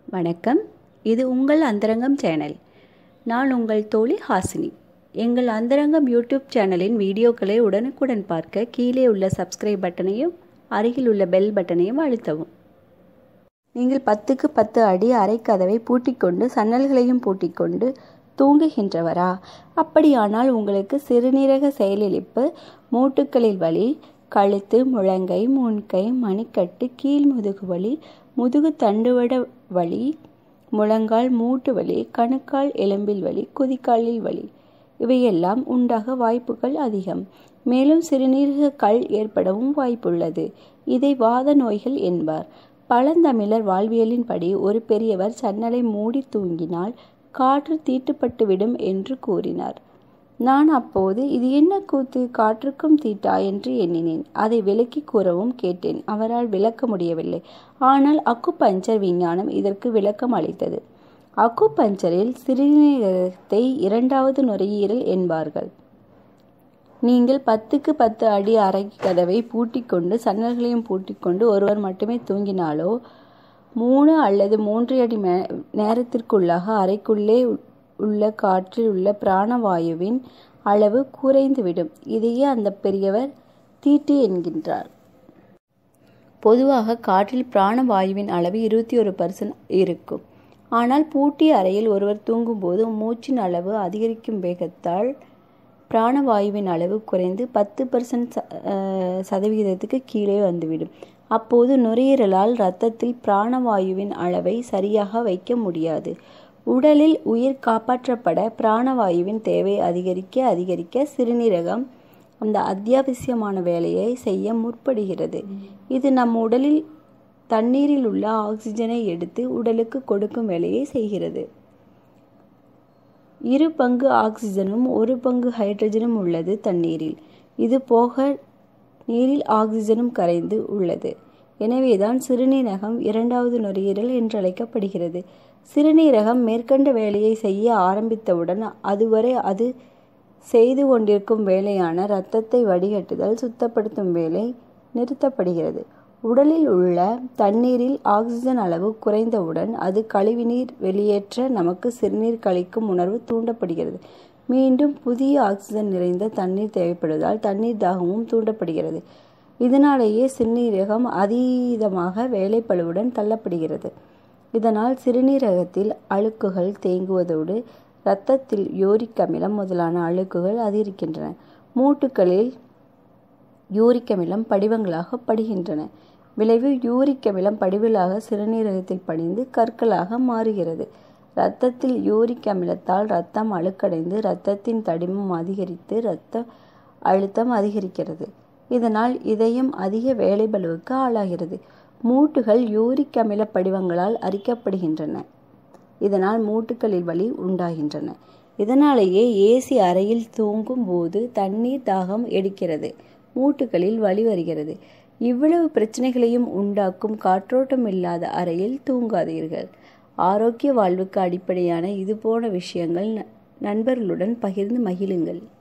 வணக்கம் இது உங்கள் அந்தரங்கம் சேனல் நான் உங்கள் தோழி ஹாசினி எங்கள் அந்தரங்கம் யூடியூப் சேனலின் வீடியோக்களை உடனுக்குடன் பார்க்க கீழே உள்ள சப்ஸ்கிரைப் பட்டனையும் அருகில் உள்ள பெல் பட்டனையும் அழுத்தவும் நீங்கள் பத்துக்கு பத்து அடி அரைக்கதவை பூட்டிக்கொண்டு சன்னல்களையும் பூட்டிக்கொண்டு தூங்குகின்றவரா அப்படியானால் உங்களுக்கு சிறுநீரக செயலிழப்பு மூட்டுக்களில் வலி கழுத்து முழங்கை முன்கை மணிக்கட்டு கீழ் முதுகு வலி முதுகு தண்டுவட வலி முழங்கால் மூட்டு வலி கணுக்கால் எலும்பில் வலி குதிக்காலில் வலி இவையெல்லாம் உண்டாக வாய்ப்புகள் அதிகம் மேலும் சிறுநீரக கல் ஏற்படவும் வாய்ப்புள்ளது இதை வாத நோய்கள் என்பார் பழந்தமிழர் வாழ்வியலின்படி ஒரு பெரியவர் சன்னலை மூடி தூங்கினால் காற்று தீட்டுப்பட்டுவிடும் என்று கூறினார் நான் அப்போது இது என்ன கூத்து காற்றுக்கும் தீட்டா என்று எண்ணினேன் அதை விளக்கி கூறவும் கேட்டேன் அவரால் விளக்க முடியவில்லை ஆனால் அக்கு பஞ்சர் விஞ்ஞானம் இதற்கு விளக்கம் அளித்தது அக்கு பஞ்சரில் சிறுநீரகத்தை இரண்டாவது நுரையீரல் என்பார்கள் நீங்கள் பத்துக்கு பத்து அடி அறை கதவை பூட்டிக்கொண்டு சன்னல்களையும் பூட்டிக்கொண்டு ஒருவர் மட்டுமே தூங்கினாலோ மூணு அல்லது மூன்று அடி மே நேரத்திற்குள்ளாக அறைக்குள்ளே உள்ள காற்றில் உள்ள பிராணவாயுவின் அளவு குறைந்துவிடும் இதையே அந்த பெரியவர் தீட்டு என்கின்றார் பொதுவாக காற்றில் பிராணவாயுவின் அளவு இருபத்தி ஒரு பர்சன்ட் இருக்கும் ஆனால் பூட்டிய அறையில் ஒருவர் தூங்கும்போது மூச்சின் அளவு அதிகரிக்கும் வேகத்தால் பிராணவாயுவின் அளவு குறைந்து பத்து பர்சன்ட் சதவிகிதத்துக்கு கீழே வந்துவிடும் அப்போது நுரையீரலால் இரத்தத்தில் பிராணவாயுவின் அளவை சரியாக வைக்க முடியாது உடலில் உயிர் காப்பாற்றப்பட பிராணவாயுவின் தேவை அதிகரிக்க அதிகரிக்க சிறுநீரகம் அந்த அத்தியாவசியமான வேலையை செய்ய முற்படுகிறது இது நம் உடலில் தண்ணீரில் உள்ள ஆக்சிஜனை எடுத்து உடலுக்கு கொடுக்கும் வேலையை செய்கிறது இரு பங்கு ஆக்சிஜனும் ஒரு பங்கு ஹைட்ரஜனும் உள்ளது தண்ணீரில் இது போக நீரில் ஆக்சிஜனும் கரைந்து உள்ளது எனவேதான் சிறுநீரகம் இரண்டாவது நுரையீரல் என்று அழைக்கப்படுகிறது சிறுநீரகம் மேற்கண்ட வேலையை செய்ய ஆரம்பித்தவுடன் அதுவரை அது செய்து கொண்டிருக்கும் வேலையான இரத்தத்தை வடிகட்டுதல் சுத்தப்படுத்தும் வேலை நிறுத்தப்படுகிறது உடலில் உள்ள தண்ணீரில் ஆக்சிஜன் அளவு குறைந்தவுடன் அது கழிவுநீர் வெளியேற்ற நமக்கு சிறுநீர் கழிக்கும் உணர்வு தூண்டப்படுகிறது மீண்டும் புதிய ஆக்சிஜன் நிறைந்த தண்ணீர் தேவைப்படுவதால் தண்ணீர் தாகமும் தூண்டப்படுகிறது இதனாலேயே சிறுநீரகம் அதீதமாக வேலைப்பழுவுடன் தள்ளப்படுகிறது இதனால் சிறுநீரகத்தில் அழுக்குகள் தேங்குவதோடு இரத்தத்தில் யூரிக் அமிலம் முதலான அழுக்குகள் அதிகரிக்கின்றன மூட்டுகளில் யூரிக் அமிலம் படிவங்களாக படுகின்றன விளைவு யூரிக் அமிலம் படிவுகளாக சிறுநீரகத்தில் படிந்து கற்களாக மாறுகிறது இரத்தத்தில் யூரிக் அமிலத்தால் இரத்தம் அழுக்கடைந்து இரத்தத்தின் தடிமம் அதிகரித்து இரத்த அழுத்தம் அதிகரிக்கிறது இதனால் இதயம் அதிக வேலைபளுவுக்கு ஆளாகிறது மூட்டுகள் யூரிக் அமில படிவங்களால் அரிக்கப்படுகின்றன இதனால் மூட்டுகளில் வலி உண்டாகின்றன இதனாலேயே ஏசி அறையில் தூங்கும் போது தண்ணீர் தாகம் எடுக்கிறது மூட்டுகளில் வலி வருகிறது இவ்வளவு பிரச்சனைகளையும் உண்டாக்கும் காற்றோட்டம் இல்லாத அறையில் தூங்காதீர்கள் ஆரோக்கிய வாழ்வுக்கு அடிப்படையான இதுபோன விஷயங்கள் நண்பர்களுடன் பகிர்ந்து மகிழுங்கள்